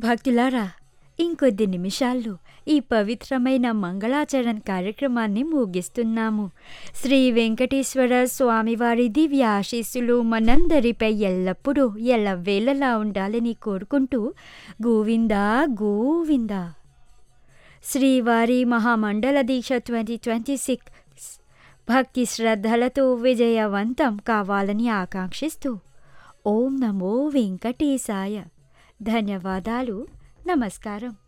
భక్తులారా ఇంకొద్ది నిమిషాల్లో ఈ పవిత్రమైన మంగళాచరణ కార్యక్రమాన్ని ముగిస్తున్నాము శ్రీ వెంకటేశ్వర స్వామివారి దివ్య ఆశీస్సులు మనందరిపై ఎల్లప్పుడూ ఎల్లవేళలా ఉండాలని కోరుకుంటూ గోవిందా గోవిందా శ్రీవారి మహామండల దీక్ష ట్వంటీ ట్వంటీ సిక్స్ భక్తి శ్రద్ధలతో విజయవంతం కావాలని ఆకాంక్షిస్తూ ఓం నమో వెంకటేశాయ ధన్యవాదాలు నమస్కారం